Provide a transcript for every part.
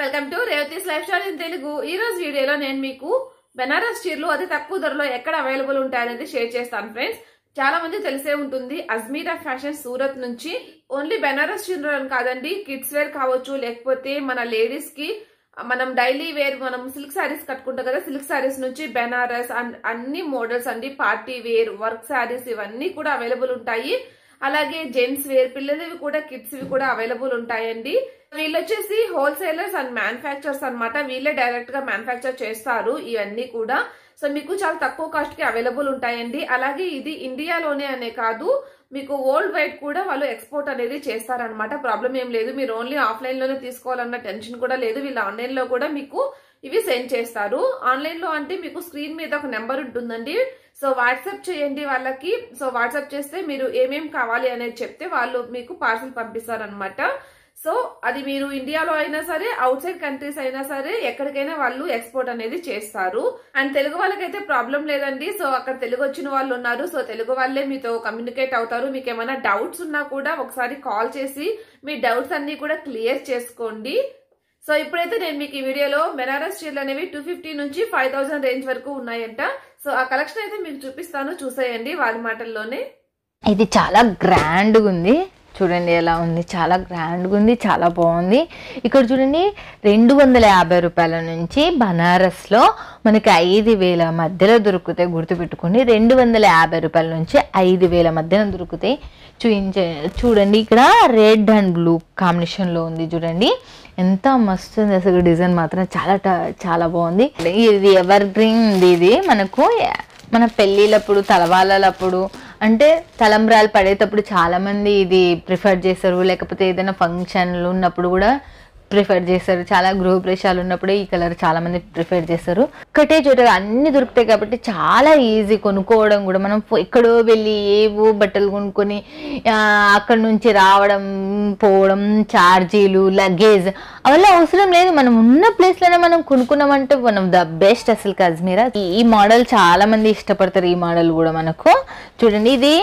welcome to Revathi's lifestyle in Telugu ఈ రోజు వీడియోలో నేను మీకు బెనారస్ చీరలు అతి తక్కువ ధరలో ఎక్కడ అవైలబుల్ ఉంటాయనేది షేర్ చేస్తాను ఫ్రెండ్స్ చాలా మంది తెలిసే ఉంటుంది అజ్మీరా ఫ్యాషన్ సూరత్ నుంచి ఓన్లీ బెనారస్ చీరలు అని కాదండి కిడ్స్ వేర్ కావచ్చు లేకపోతే మన లేడీస్ కి మనం డైలీ వేర్ మనం సిల్క్ శారీస్ కట్టుకుంటాం కదా సిల్క్ శారీస్ నుంచి బెనారస్ అన్- అన్ని మోడల్స్ అండి పార్టీ వేర్ వర్క్ శారీస్ ఇవన్నీ కూడా అవైలబుల్ ఉంటాయి అలాగే జెంట్స్ వేర్ పిల్లలవి కూడా కిడ్స్ వి కూడా అవైలబుల్ ఉంటాయండి వీళ్ళు వచ్చేసి హోల్సేలర్స్ అండ్ మ్యానుఫ్యాక్చర్స్ అన్నమాట వీళ్ళే డైరెక్ట్ గా మ్యానుఫ్యాక్చర్ చేస్తారు ఇవన్నీ కూడా సో మీకు చాలా తక్కువ కాస్ట్ కి అవైలబుల్ ఉంటాయండి అలాగే ఇది ఇండియాలోనే అనే కాదు మీకు వరల్డ్ వైడ్ కూడా వాళ్ళు ఎక్స్పోర్ట్ అనేది చేస్తారనమాట ప్రాబ్లం ఏం లేదు మీరు ఓన్లీ ఆఫ్లైన్ లోనే తీసుకోవాలన్న టెన్షన్ కూడా లేదు వీళ్ళు ఆన్లైన్ లో కూడా మీకు ఇవి సెండ్ చేస్తారు ఆన్లైన్ లో అంటే మీకు స్క్రీన్ మీద ఒక నెంబర్ ఉంటుందండి సో వాట్సాప్ చేయండి వాళ్ళకి సో వాట్సాప్ చేస్తే మీరు ఏమేం కావాలి అనేది చెప్తే వాళ్ళు మీకు పార్సల్ పంపిస్తారనమాట సో అది మీరు ఇండియాలో అయినా సరే అవుట్ సైడ్ కంట్రీస్ అయినా సరే ఎక్కడికైనా వాళ్ళు ఎక్స్పోర్ట్ అనేది చేస్తారు అండ్ తెలుగు వాళ్ళకైతే ప్రాబ్లం లేదండి సో అక్కడ తెలుగు వచ్చిన వాళ్ళు ఉన్నారు సో తెలుగు వాళ్ళే మీతో కమ్యూనికేట్ అవుతారు మీకు ఏమైనా డౌట్స్ ఉన్నా కూడా ఒకసారి కాల్ చేసి మీ డౌట్స్ అన్ని కూడా క్లియర్ చేసుకోండి సో ఇప్పుడైతే నేను మీకు ఈ వీడియోలో బెనారస్ చీరలు అనేవి టూ ఫిఫ్టీ నుంచి ఫైవ్ థౌసండ్ రేంజ్ వరకు ఉన్నాయంట సో ఆ కలెక్షన్ అయితే మీకు చూపిస్తాను చూసేయండి వాళ్ళ మాటల్లోనే ఇది చాలా గ్రాండ్గా ఉంది చూడండి ఎలా ఉంది చాలా గ్రాండ్గా ఉంది చాలా బాగుంది ఇక్కడ చూడండి రెండు వందల యాభై రూపాయల నుంచి బనారస్లో మనకి ఐదు వేల మధ్యలో దొరుకుతాయి గుర్తుపెట్టుకోండి రెండు వందల యాభై రూపాయల నుంచి ఐదు వేల మధ్యన దొరుకుతాయి చూయించే చూడండి ఇక్కడ రెడ్ అండ్ బ్లూ కాంబినేషన్లో ఉంది చూడండి ఎంత మస్తు ఉంది అసలు డిజైన్ మాత్రం చాలా ట- చాలా బాగుంది ఇది ఎవర్ గ్రీన్ ఇది మనకు మన పెళ్ళిళ్ళప్పుడు తలవాళ్ళప్పుడు అంటే తలంబ్రాలు పడేటప్పుడు చాలా మంది ఇది ప్రిఫర్ చేస్తారు లేకపోతే ఏదైనా ఫంక్షన్లు ఉన్నప్పుడు కూడా ప్రిఫర్ చేస్తారు చాలా గృహప్రవేశాలు ఉన్నప్పుడు ఈ కలర్ చాలా మంది ప్రిఫర్ చేస్తారు ఒకటే చోట అన్ని దొరుకుతాయి కాబట్టి చాలా ఈజీ కొనుక్కోవడం కూడా మనం ఫో- ఎక్కడో వెళ్ళి ఏవో బట్టలు కొనుక్కొని ఆ, అక్కడ నుంచి రావడం పోవడం ఛార్జీలు లగేజ్ అవన్నీ అవసరం లేదు మనం ఉన్న ప్లేస్ లోనే మనం కొనుక్కున్నామంటే మనం ద బెస్ట్ అసలు కజ్మీరా ఈ- ఈ మోడల్ చాలా మంది ఇష్టపడతారు ఈ మోడల్ కూడా మనకు చూడండి ఇది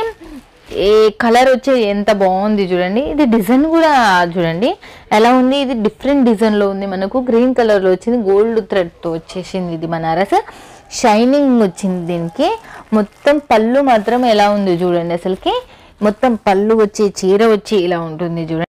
ఏ కలర్ వచ్చే ఎంత బాగుంది చూడండి ఇది డిజైన్ కూడా చూడండి ఎలా ఉంది ఇది డిఫరెంట్ డిజైన్ లో ఉంది మనకు గ్రీన్ కలర్ లో వచ్చింది గోల్డ్ థ్రెడ్ తో వచ్చేసింది ఇది బనారస్ షైనింగ్ వచ్చింది దీనికి మొత్తం పళ్ళు మాత్రం ఎలా ఉంది చూడండి అసలుకి మొత్తం పళ్ళు వచ్చి చీర వచ్చి ఇలా ఉంటుంది చూడండి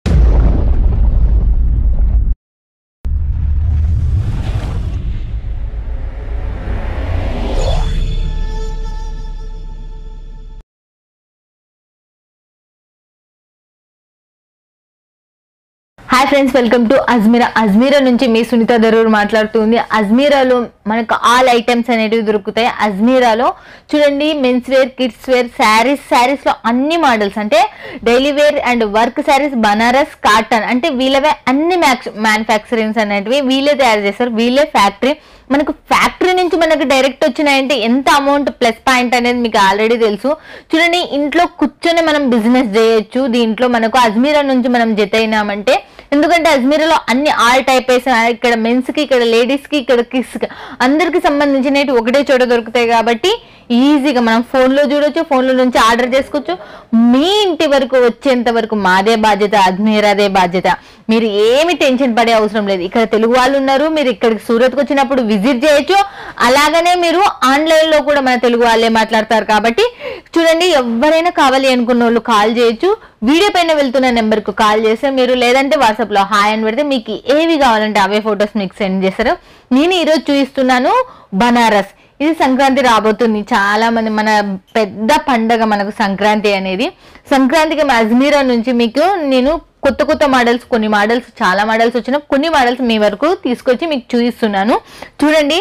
hi friends welcome to Ajmera Ajmera నుంచి మీ సునీత దరూర్ మాట్లాడుతుంది అజ్మీరాలో మనకు ఆల్ ఐటమ్స్ అనేటివి దొరుకుతాయి అజ్మీరాలో చూడండి men's wear kids wear saris saris లో అన్ని మోడల్స్ అంటే daily wear and work saris Banaras cotton అంటే వీళ్ళవే అన్ని మ్యానుఫ్యాక్చరింగ్స్ అనేటివి వీళ్ళే తయారు చేస్తారు వీళ్ళే ఫ్యాక్టరీ మనకు ఫ్యాక్టరీ నుంచి మనకు డైరెక్ట్ వచ్చినాయంటే ఎంత అమౌంట్ ప్లస్ పాయింట్ అనేది మీకు ఆల్రెడీ తెలుసు చూడండి ఇంట్లో కూర్చొని మనం బిజినెస్ చేయొచ్చు దీంట్లో మనకు అజ్మీరా నుంచి మనం జత అయినామంటే ఎందుకంటే అజ్మీరాలో అన్ని ఆల్ టైప్ ఇక్కడ మెన్స్ కి ఇక్కడ లేడీస్ కి ఇక్కడ కిడ్స్ కి అందరికి సంబంధించినవి ఒకటే చోట దొరుకుతాయి కాబట్టి ఈజీగా మనం ఫోన్ లో చూడొచ్చు ఫోన్ లో నుంచి ఆర్డర్ చేసుకోవచ్చు మీ ఇంటి వరకు వచ్చేంత వరకు మాదే బాధ్యత అజ్మీరాదే బాధ్యత మీరు ఏమి టెన్షన్ పడే అవసరం లేదు ఇక్కడ తెలుగు వాళ్ళు ఉన్నారు మీరు ఇక్కడికి సూరత్కి వచ్చినప్పుడు విజిట్ చేయొచ్చు అలాగనే మీరు ఆన్లైన్ లో కూడా మన తెలుగు వాళ్ళే మాట్లాడతారు కాబట్టి చూడండి ఎవరైనా కావాలి అనుకున్న వాళ్ళు కాల్ చేయొచ్చు వీడియో పైన వెళ్తున్న నెంబర్ కు కాల్ చేస్తే మీరు లేదంటే వాట్సాప్ లో హాయ్ అని పెడితే మీకు ఏవి కావాలంటే అవే ఫొటోస్ మీకు సెండ్ చేస్తారు నేను ఈరోజు చూపిస్తున్నాను బనారస్ ఇది సంక్రాంతి రాబోతుంది చాలా మంది మన పెద్ద పండగ మనకు సంక్రాంతి అనేది సంక్రాంతికి మా అజ్మీరా నుంచి మీకు నేను కొత్త కొత్త మోడల్స్ కొన్ని మోడల్స్ చాలా మోడల్స్ వచ్చిన కొన్ని మోడల్స్ మీ వరకు తీసుకొచ్చి మీకు చూపిస్తున్నాను చూడండి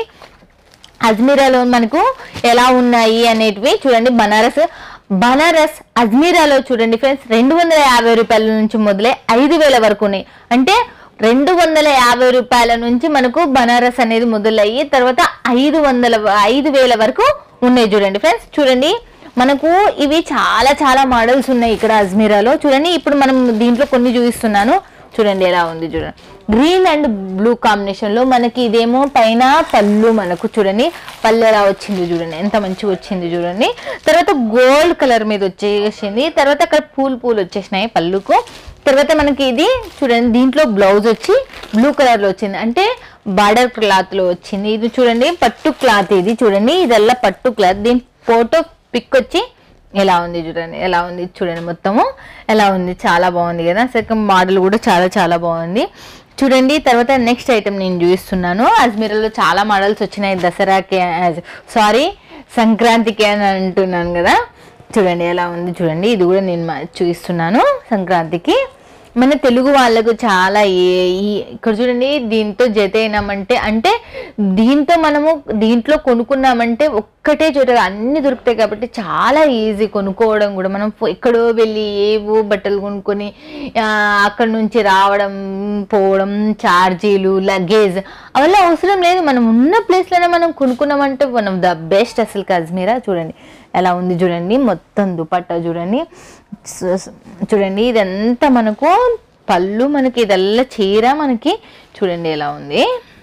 అజ్మీరాలో మనకు ఎలా ఉన్నాయి అనేటివి చూడండి బనారస్ బనారస్ అజ్మీరాలో చూడండి ఫ్రెండ్స్ రెండు వందల యాభై రూపాయల నుంచి మొదలై ఐదు వేల వరకు ఉన్నాయి అంటే రెండు వందల యాభై రూపాయల నుంచి మనకు బనారస్ అనేది మొదలయ్యి తర్వాత ఐదు వందల ఐదు వేల వరకు ఉన్నాయి చూడండి ఫ్రెండ్స్ చూడండి మనకు ఇవి చాలా చాలా మోడల్స్ ఉన్నాయి ఇక్కడ అజ్మీరాలో చూడండి ఇప్పుడు మనం దీంట్లో కొన్ని చూపిస్తున్నాను చూడండి ఎలా ఉంది చూడండి గ్రీన్ అండ్ బ్లూ కాంబినేషన్ లో మనకి ఇదేమో పైన పళ్ళు మనకు చూడండి పళ్ళు ఎలా వచ్చింది చూడండి ఎంత మంచిగా వచ్చింది చూడండి తర్వాత గోల్డ్ కలర్ మీద వచ్చేసింది తర్వాత అక్కడ పూలు పూలు వచ్చేసినాయి పళ్ళుకు తర్వాత మనకి ఇది చూడండి దీంట్లో బ్లౌజ్ వచ్చి బ్లూ కలర్ లో వచ్చింది అంటే బార్డర్ క్లాత్ లో వచ్చింది ఇది చూడండి పట్టు క్లాత్ ఇది చూడండి ఇదల్లా పట్టు క్లాత్ దీని ఫోటో పిక్ వచ్చి ఎలా ఉంది చూడండి ఎలా ఉంది చూడండి మొత్తము ఎలా ఉంది చాలా బాగుంది కదా సెకండ్ మోడల్ కూడా చాలా చాలా బాగుంది చూడండి తర్వాత నెక్స్ట్ ఐటమ్ నేను చూపిస్తున్నాను అజ్మీరాలో చాలా మోడల్స్ వచ్చినాయి దసరాకి సారీ సంక్రాంతికి అని అంటున్నాను కదా చూడండి ఎలా ఉంది చూడండి ఇది కూడా నేను మా- చూపిస్తున్నాను సంక్రాంతికి మన తెలుగు వాళ్ళకు చాలా ఏ- ఈ ఇక్కడ చూడండి దీంతో జత అయినామంటే అంటే దీంతో మనము దీంట్లో కొనుక్కున్నామంటే ఒక్కటే చోట అన్ని దొరుకుతాయి కాబట్టి చాలా ఈజీ కొనుక్కోవడం కూడా మనం పో- ఎక్కడో వెళ్ళి ఏవో బట్టలు కొనుక్కొని ఆ, అక్కడ నుంచి రావడం పోవడం ఛార్జీలు లగేజ్ అవన్నీ అవసరం లేదు మనం ఉన్న ప్లేస్లోనే మనం కొనుక్కున్నామంటే మనం ద బెస్ట్ అసలు కజ్మీరా చూడండి ఎలా ఉంది చూడండి మొత్తం దుపట్టా చూడండి స- స- చూడండి ఇదంతా మనకు పళ్ళు మనకి ఇదల్లా చీర మనకి చూడండి ఎలా ఉంది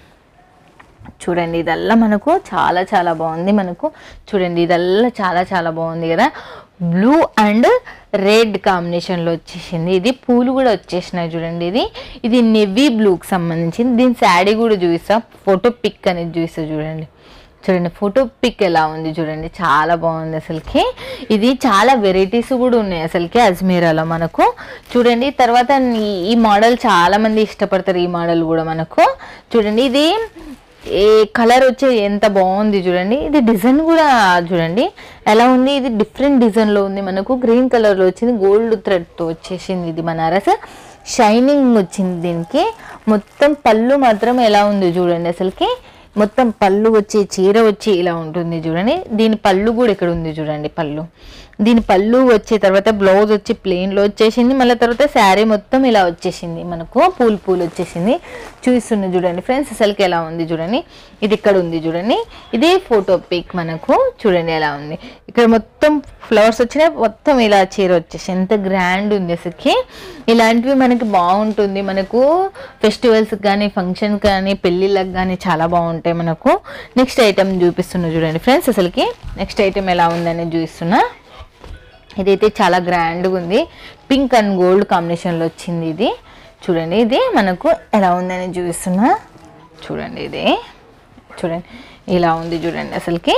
చూడండి ఇదల్లా మనకు చాలా చాలా బాగుంది మనకు చూడండి ఇదల్లా చాలా చాలా బాగుంది కదా బ్లూ అండ్ రెడ్ కాంబినేషన్లో వచ్చేసింది ఇది పూలు కూడా వచ్చేసినాయి చూడండి ఇది ఇది నెవీ బ్లూకి సంబంధించింది దీని శాడీ కూడా చూపిస్తా ఫోటో పిక్ అనేది చూపిస్తా చూడండి చూడండి ఫోటో పిక్ ఎలా ఉంది చూడండి చాలా బాగుంది అసలుకి ఇది చాలా వెరైటీస్ కూడా ఉన్నాయి అసలుకి అజ్మీరాలో మనకు చూడండి తర్వాత ఈ- ఈ మోడల్ చాలా మంది ఇష్టపడతారు ఈ మోడల్ కూడా మనకు చూడండి ఇది ఏ కలర్ వచ్చే ఎంత బాగుంది చూడండి ఇది డిజైన్ కూడా చూడండి ఎలా ఉంది ఇది డిఫరెంట్ డిజైన్లో ఉంది మనకు గ్రీన్ కలర్లో వచ్చింది గోల్డ్ థ్రెడ్తో వచ్చేసింది ఇది బనారస్ షైనింగ్ వచ్చింది దీనికి మొత్తం పళ్ళు మాత్రం ఎలా ఉంది చూడండి అసలుకి మొత్తం పళ్ళు వచ్చి చీర వచ్చి ఇలా ఉంటుంది చూడండి దీని పళ్ళు కూడా ఇక్కడ ఉంది చూడండి పళ్ళు దీని పళ్ళు వచ్చే తర్వాత బ్లౌజ్ వచ్చి ప్లెయిన్లో వచ్చేసింది మళ్ళీ తర్వాత శారీ మొత్తం ఇలా వచ్చేసింది మనకు పూలు పూలు వచ్చేసింది చూపిస్తుంది చూడండి ఫ్రెండ్స్ అసలుకి ఎలా ఉంది చూడండి ఇది ఇక్కడ ఉంది చూడండి ఇదే ఫోటో పిక్ మనకు చూడండి ఎలా ఉంది ఇక్కడ మొత్తం ఫ్లవర్స్ వచ్చినాయి మొత్తం ఇలా చీర వచ్చేసి ఎంత గ్రాండ్ ఉంది అసలుకి ఇలాంటివి మనకి బాగుంటుంది మనకు ఫెస్టివల్స్ కానీ ఫంక్షన్ కానీ పెళ్ళిళ్ళకి కానీ చాలా బాగుంటాయి మనకు నెక్స్ట్ ఐటమ్ చూపిస్తున్నా చూడండి ఫ్రెండ్స్ అసలుకి నెక్స్ట్ ఐటమ్ ఎలా ఉందనేది చూపిస్తున్నా ఇదైతే చాలా గ్రాండ్గా ఉంది పింక్ అండ్ గోల్డ్ కాంబినేషన్లో వచ్చింది ఇది చూడండి ఇది మనకు ఎలా ఉందని చూపిస్తున్నా చూడండి ఇది చూడండి ఇలా ఉంది చూడండి అసలుకి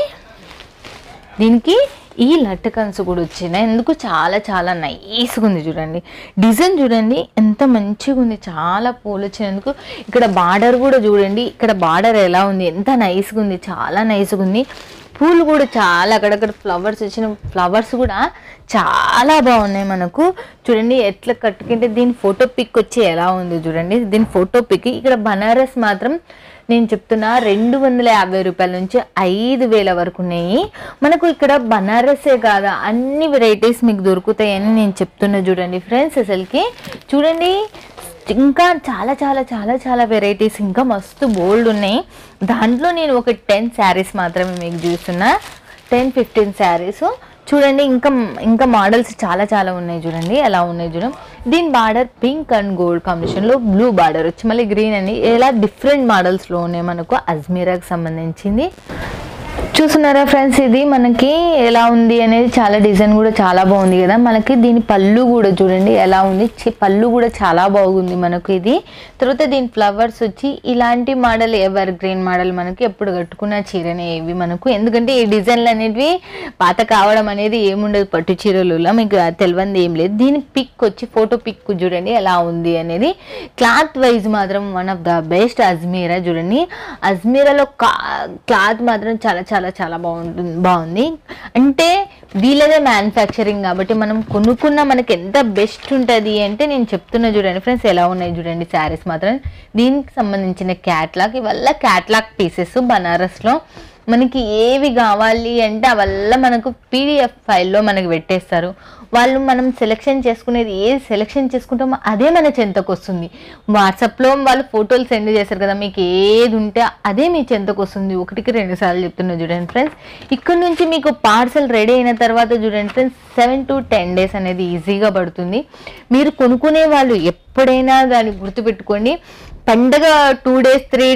దీనికి ఈ లట్టకన్స్ కూడా వచ్చినాయి ఎందుకు చాలా చాలా నైస్గా ఉంది చూడండి డిజైన్ చూడండి ఎంత మంచిగా ఉంది చాలా పూలు వచ్చినందుకు ఇక్కడ బార్డర్ కూడా చూడండి ఇక్కడ బార్డర్ ఎలా ఉంది ఎంత నైస్గా ఉంది చాలా నైస్గా ఉంది పూలు కూడా చాలా అక్కడక్కడ ఫ్లవర్స్ వచ్చిన ఫ్లవర్స్ కూడా చాలా బాగున్నాయి మనకు చూడండి ఎట్లా కట్టుకుంటే దీని ఫోటో పిక్ వచ్చి ఎలా ఉంది చూడండి దీని ఫోటో పిక్ ఇక్కడ బనారస్ మాత్రం నేను చెప్తున్నా రెండు వందల యాభై రూపాయల నుంచి ఐదు వేల వరకు ఉన్నాయి మనకు ఇక్కడ బనారసే కాదా అన్ని వెరైటీస్ మీకు దొరుకుతాయని నేను చెప్తున్నా చూడండి ఫ్రెండ్స్ అసలుకి చూడండి ఇంకా చాలా చాలా చాలా చాలా వెరైటీస్ ఇంకా మస్తు బోల్డ్ ఉన్నాయి దాంట్లో నేను ఒక టెన్ శారీస్ మాత్రమే మీకు చూస్తున్నా టెన్ ఫిఫ్టీన్ శారీస్ చూడండి ఇంకా ఇంకా మోడల్స్ చాలా చాలా ఉన్నాయి చూడండి ఎలా ఉన్నాయి చూడండి దీని బార్డర్ పింక్ అండ్ గోల్డ్ కాంబినేషన్లో బ్లూ బార్డర్ వచ్చి మళ్ళీ గ్రీన్ అని ఇలా డిఫరెంట్ మోడల్స్లో ఉన్నాయి మనకు అజ్మీరాకి సంబంధించింది చూస్తున్నారా ఫ్రెండ్స్ ఇది మనకి ఎలా ఉంది అనేది చాలా డిజైన్ కూడా చాలా బాగుంది కదా మనకి దీని పళ్ళు కూడా చూడండి ఎలా ఉంది చి- పళ్ళు కూడా చాలా బాగుంది మనకు ఇది తర్వాత దీని ఫ్లవర్స్ వచ్చి ఇలాంటి మోడల్ ఎవర్ గ్రీన్ మోడల్ మనకి ఎప్పుడు కట్టుకున్న చీరనే ఇవి మనకు ఎందుకంటే ఈ డిజైన్లు అనేవి పాత కావడం అనేది ఏముండదు పట్టు చీరలలో మీకు తెలియంది ఏం లేదు దీని పిక్ వచ్చి ఫోటో పిక్ చూడండి ఎలా ఉంది అనేది క్లాత్ వైజ్ మాత్రం one of the best Ajmera చూడండి అజ్మీరాలో క్లాత్ మాత్రం చాలా చాలా చాలా బాగుంటుంది బాగుంది అంటే వీళ్ళదే మ్యానుఫ్యాక్చరింగ్ కాబట్టి మనం కొనుక్కున్న మనకి ఎంత బెస్ట్ ఉంటుంది అంటే నేను చెప్తున్నా చూడండి ఫ్రెండ్స్ ఎలా ఉన్నాయి చూడండి శారీస్ మాత్రం దీనికి సంబంధించిన క్యాట్లాగ్ ఇవల్ల క్యాట్లాగ్ పీసెస్ బనారస్లో మనకి ఏవి కావాలి అంటే అవల్ల మనకు పీడిఎఫ్ ఫైల్లో మనకి పెట్టేస్తారు వాళ్ళు మనం సెలెక్షన్ చేసుకునేది ఏది సెలెక్షన్ చేసుకుంటామో అదే మన చెంతకు వస్తుంది వాట్సాప్లో వాళ్ళు ఫోటోలు సెండ్ చేస్తారు కదా మీకు ఏది ఉంటే అదే మీ చెంతకు వస్తుంది ఒకటికి రెండు సార్లు చెప్తున్నా చూడండి ఫ్రెండ్స్ ఇక్కడ నుంచి మీకు పార్సల్ రెడీ అయిన తర్వాత చూడండి friends seven to ten days అనేది ఈజీగా పడుతుంది మీరు కొనుక్కునే వాళ్ళు ఎప్పుడైనా దాన్ని గుర్తుపెట్టుకోండి పండగ two days three days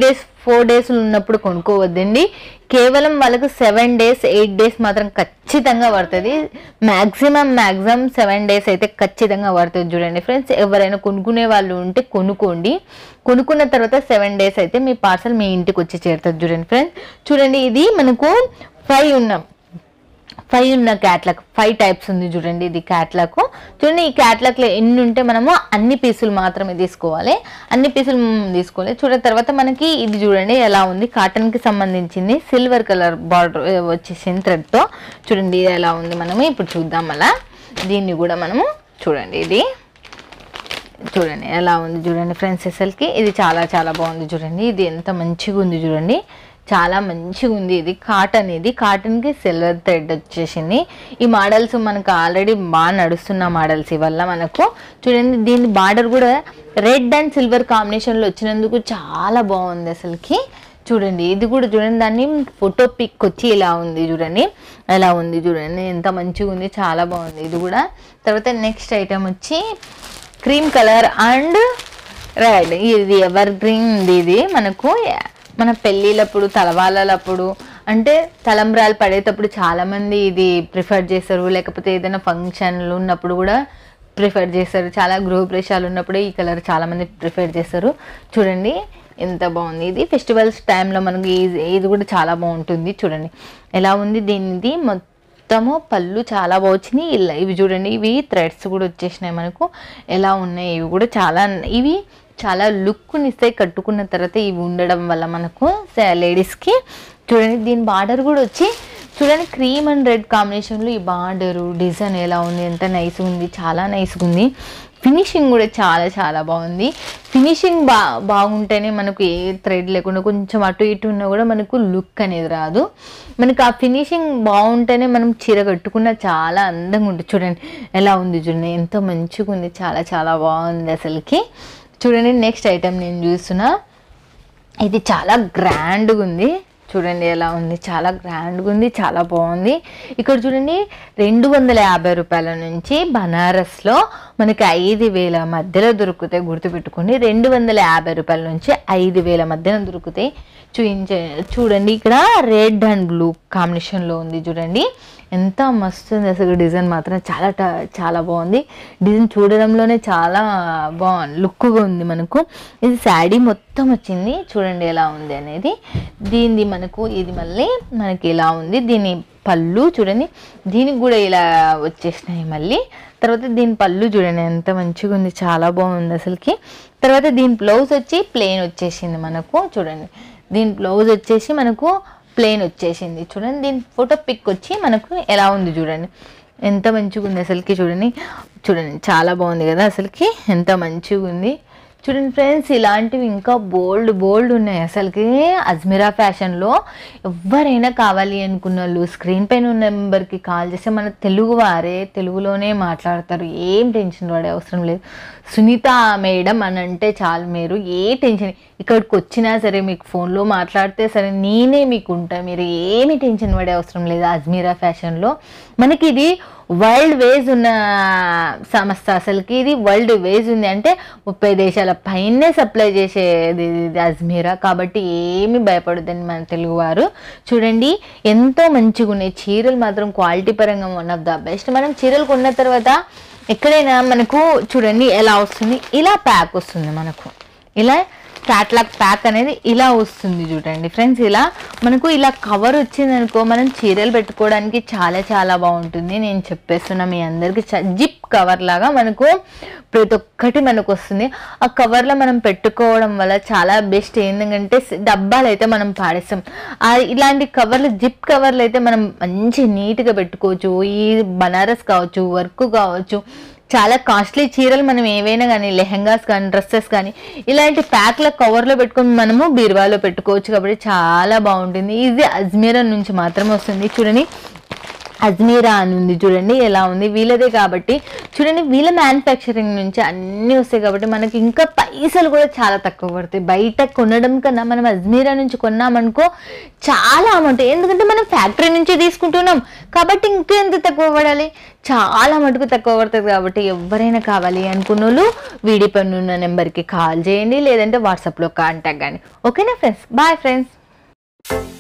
four days ఉన్నప్పుడు కొనుక్కోవద్దండి కేవలం వాళ్ళకు సెవెన్ డేస్ ఎయిట్ డేస్ మాత్రం ఖచ్చితంగా పడుతుంది మ్యాక్సిమం మ్యాక్సిమం సెవెన్ డేస్ అయితే ఖచ్చితంగా పడుతుంది చూడండి ఫ్రెండ్స్ ఎవరైనా కొనుక్కునే వాళ్ళు ఉంటే కొనుక్కోండి కొనుక్కున్న తర్వాత సెవెన్ డేస్ అయితే మీ పార్సల్ మీ ఇంటికి వచ్చి చేరుతుంది చూడండి ఫ్రెండ్స్ చూడండి ఇది మనకు ఫైవ్ ఉన్నాం ఫైవ్ ఉన్న క్యాట్లాక్ ఫైవ్ టైప్స్ ఉంది చూడండి ఇది క్యాట్లాక్ చూడండి ఈ క్యాట్లాక్లో ఎన్ని ఉంటే మనము అన్ని పీసులు మాత్రమే తీసుకోవాలి అన్ని పీసులు తీసుకోవాలి చూడండి తర్వాత మనకి ఇది చూడండి ఎలా ఉంది కాటన్కి సంబంధించింది సిల్వర్ కలర్ బార్డర్ వచ్చేసింది థ్రెడ్తో చూడండి ఇది ఎలా ఉంది మనము ఇప్పుడు చూద్దాం అలా దీన్ని కూడా మనము చూడండి ఇది చూడండి ఎలా ఉంది చూడండి ఫ్రెండ్స్ అసలుకి ఇది చాలా చాలా బాగుంది చూడండి ఇది ఎంత మంచిగా ఉంది చూడండి చాలా మంచిగా ఉంది ఇది కాటన్ ఇది కాటన్కి సిల్వర్ థ్రెడ్ వచ్చేసింది ఈ మోడల్స్ మనకు ఆల్రెడీ బాగా నడుస్తున్న మోడల్స్ ఇవల్ల మనకు చూడండి దీని బార్డర్ కూడా రెడ్ అండ్ సిల్వర్ కాంబినేషన్లో వచ్చినందుకు చాలా బాగుంది అసలుకి చూడండి ఇది కూడా చూడండి దాన్ని ఫోటో పిక్ వచ్చి ఇలా ఉంది చూడండి ఎలా ఉంది చూడండి ఎంత మంచిగా ఉంది చాలా బాగుంది ఇది కూడా తర్వాత నెక్స్ట్ ఐటమ్ వచ్చి క్రీమ్ కలర్ అండ్ రెడ్ ఇది ఎవర్ గ్రీన్ ఇది మనకు మన పెళ్ళిళ్ళప్పుడు తలవాళ్ళప్పుడు అంటే తలంబ్రాలు పడేటప్పుడు చాలామంది ఇది ప్రిఫర్ చేస్తారు లేకపోతే ఏదైనా ఫంక్షన్లు ఉన్నప్పుడు కూడా ప్రిఫర్ చేస్తారు చాలా గృహప్రవేశాలు ఉన్నప్పుడు ఈ కలర్ చాలామంది ప్రిఫర్ చేస్తారు చూడండి ఎంత బాగుంది ఇది ఫెస్టివల్స్ టైంలో మనకి ఇది ఇది కూడా చాలా బాగుంటుంది చూడండి ఎలా ఉంది దీనిది మొత్తము పళ్ళు చాలా బాగా వచ్చినాయి ఇలా ఇవి చూడండి ఇవి థ్రెడ్స్ కూడా వచ్చేసినాయి మనకు ఎలా ఉన్నాయి ఇవి కూడా చాలా ఇవి చాలా లుక్ని ఇస్తాయి కట్టుకున్న తర్వాత ఇవి ఉండడం వల్ల మనకు లేడీస్కి చూడండి దీని బార్డర్ కూడా వచ్చి చూడండి క్రీమ్ అండ్ రెడ్ కాంబినేషన్లో ఈ బార్డరు డిజైన్ ఎలా ఉంది ఎంత నైస్గా ఉంది చాలా నైస్గా ఉంది ఫినిషింగ్ కూడా చాలా చాలా బాగుంది ఫినిషింగ్ బా బాగుంటేనే మనకు ఏ థ్రెడ్ లేకుండా కొంచెం అటు ఇటు ఉన్నా కూడా మనకు లుక్ అనేది రాదు మనకు ఆ ఫినిషింగ్ బాగుంటేనే మనం చీర కట్టుకున్న చాలా అందంగా ఉంటుంది చూడండి ఎలా ఉంది చూడండి ఎంత మంచిగా ఉంది చాలా చాలా బాగుంది అసలుకి చూడండి నెక్స్ట్ ఐటెం నేను చూస్తున్నా ఇది చాలా గ్రాండ్గా ఉంది చూడండి ఎలా ఉంది చాలా గ్రాండ్గా ఉంది చాలా బాగుంది ఇక్కడ చూడండి రెండు వందల యాభై రూపాయల నుంచి బనారస్లో మనకి ఐదు వేల మధ్యలో దొరుకుతాయి గుర్తుపెట్టుకోండి రెండు వందల యాభై రూపాయల నుంచి ఐదు వేల మధ్యన దొరుకుతాయి చూయించే చూడండి ఇక్కడ రెడ్ అండ్ బ్లూ కాంబినేషన్లో ఉంది చూడండి ఎంత మస్తు ఉంది అసలు డిజైన్ మాత్రం చాలా ట- చాలా బాగుంది డిజైన్ చూడడంలోనే చాలా బాగుంది లుక్గా ఉంది మనకు ఇది శాడీ మొత్తం వచ్చింది చూడండి ఎలా ఉంది అనేది దీనిది మనకు ఇది మళ్ళీ మనకి ఇలా ఉంది దీని పళ్ళు చూడండి దీనికి కూడా ఇలా వచ్చేసినాయి మళ్ళీ తర్వాత దీని పళ్ళు చూడండి ఎంత మంచిగా ఉంది చాలా బాగుంది అసలుకి తర్వాత దీని బ్లౌజ్ వచ్చి ప్లెయిన్ వచ్చేసింది మనకు చూడండి దీని బ్లౌజ్ వచ్చేసి మనకు ప్లెయిన్ వచ్చేసింది చూడండి దీని ఫోటో పిక్ వచ్చి మనకు ఎలా ఉంది చూడండి ఎంత మంచిగా ఉంది అసలుకి చూడండి చూడండి చాలా బాగుంది కదా అసలుకి ఎంత మంచిగా ఉంది చూడండి ఫ్రెండ్స్ ఇలాంటివి ఇంకా బోల్డ్ బోల్డ్ ఉన్నాయి అసలుకి అజ్మీరా ఫ్యాషన్లో ఎవరైనా కావాలి అనుకున్న వాళ్ళు స్క్రీన్ పైన ఉన్న నెంబర్కి కాల్ చేస్తే మన తెలుగు వారే తెలుగులోనే మాట్లాడతారు ఏం టెన్షన్ పడే అవసరం లేదు సునీత మేడం అని అంటే చాలు మీరు ఏ టెన్షన్ ఇక్కడికి వచ్చినా సరే మీకు ఫోన్లో మాట్లాడితే సరే నేనే మీకు ఉంటా మీరు ఏమి టెన్షన్ పడే అవసరం లేదు అజ్మీరా ఫ్యాషన్లో మనకి ఇది వరల్డ్ వేజ్ ఉన్న సంస్థ అసలుకి ఇది వరల్డ్ వేజ్ ఉంది అంటే ముప్పై దేశాల పైనే సప్లై చేసేది ఇది అజ్మీరా కాబట్టి ఏమి భయపడద్దని మన తెలుగువారు చూడండి ఎంతో మంచిగా ఉన్నాయి చీరలు మాత్రం క్వాలిటీ పరంగా వన్ ఆఫ్ ద బెస్ట్ మనం చీరలు కొన్న తర్వాత ఎక్కడైనా మనకు చూడండి ఎలా వస్తుంది ఇలా ప్యాక్ వస్తుంది మనకు ఇలా క్యాట్లాగ్ ప్యాక్ అనేది ఇలా వస్తుంది చూడండి ఫ్రెండ్స్ ఇలా మనకు ఇలా కవర్ వచ్చింది అనుకో మనం చీరలు పెట్టుకోవడానికి చాలా చాలా బాగుంటుంది నేను చెప్పేస్తున్నా మీ అందరికి జిప్ కవర్ లాగా మనకు ప్రతి ఒక్కటి మనకు వస్తుంది ఆ కవర్లో మనం పెట్టుకోవడం వల్ల చాలా బెస్ట్ ఏంటంటే డబ్బాలు అయితే మనం పాడేస్తాం ఆ ఇలాంటి కవర్లు జిప్ కవర్లు అయితే మనం మంచి నీట్గా పెట్టుకోవచ్చు ఈ బనారస్ కావచ్చు వర్క్ కావచ్చు చాలా కాస్ట్లీ చీరలు మనం ఏవైనా కానీ లెహంగాస్ కానీ డ్రెస్సెస్ కానీ ఇలాంటి ప్యాక్ల కవర్లో పెట్టుకొని మనము బీరువాలో పెట్టుకోవచ్చు కాబట్టి చాలా బాగుంటుంది ఇది అజ్మీరా నుంచి మాత్రమే వస్తుంది చూడండి అజ్మీరా అని ఉంది చూడండి ఎలా ఉంది వీళ్ళదే కాబట్టి చూడండి వీళ్ళ మ్యానుఫ్యాక్చరింగ్ నుంచి అన్నీ వస్తాయి కాబట్టి మనకి ఇంకా పైసలు కూడా చాలా తక్కువ పడతాయి బయట కొనడం కన్నా మనం అజ్మీరా నుంచి కొన్నామనుకో చాలా అమౌంట్ ఎందుకంటే మనం ఫ్యాక్టరీ నుంచి తీసుకుంటున్నాం కాబట్టి ఇంకెంత తక్కువ పడాలి చాలా మటుకు తక్కువ పడుతుంది కాబట్టి ఎవరైనా కావాలి అనుకున్న వాళ్ళు వీడి పన్ను ఉన్న నెంబర్కి కాల్ చేయండి లేదంటే వాట్సాప్లో కాంటాక్ట్ కానీ ఓకేనా ఫ్రెండ్స్ బాయ్ ఫ్రెండ్స్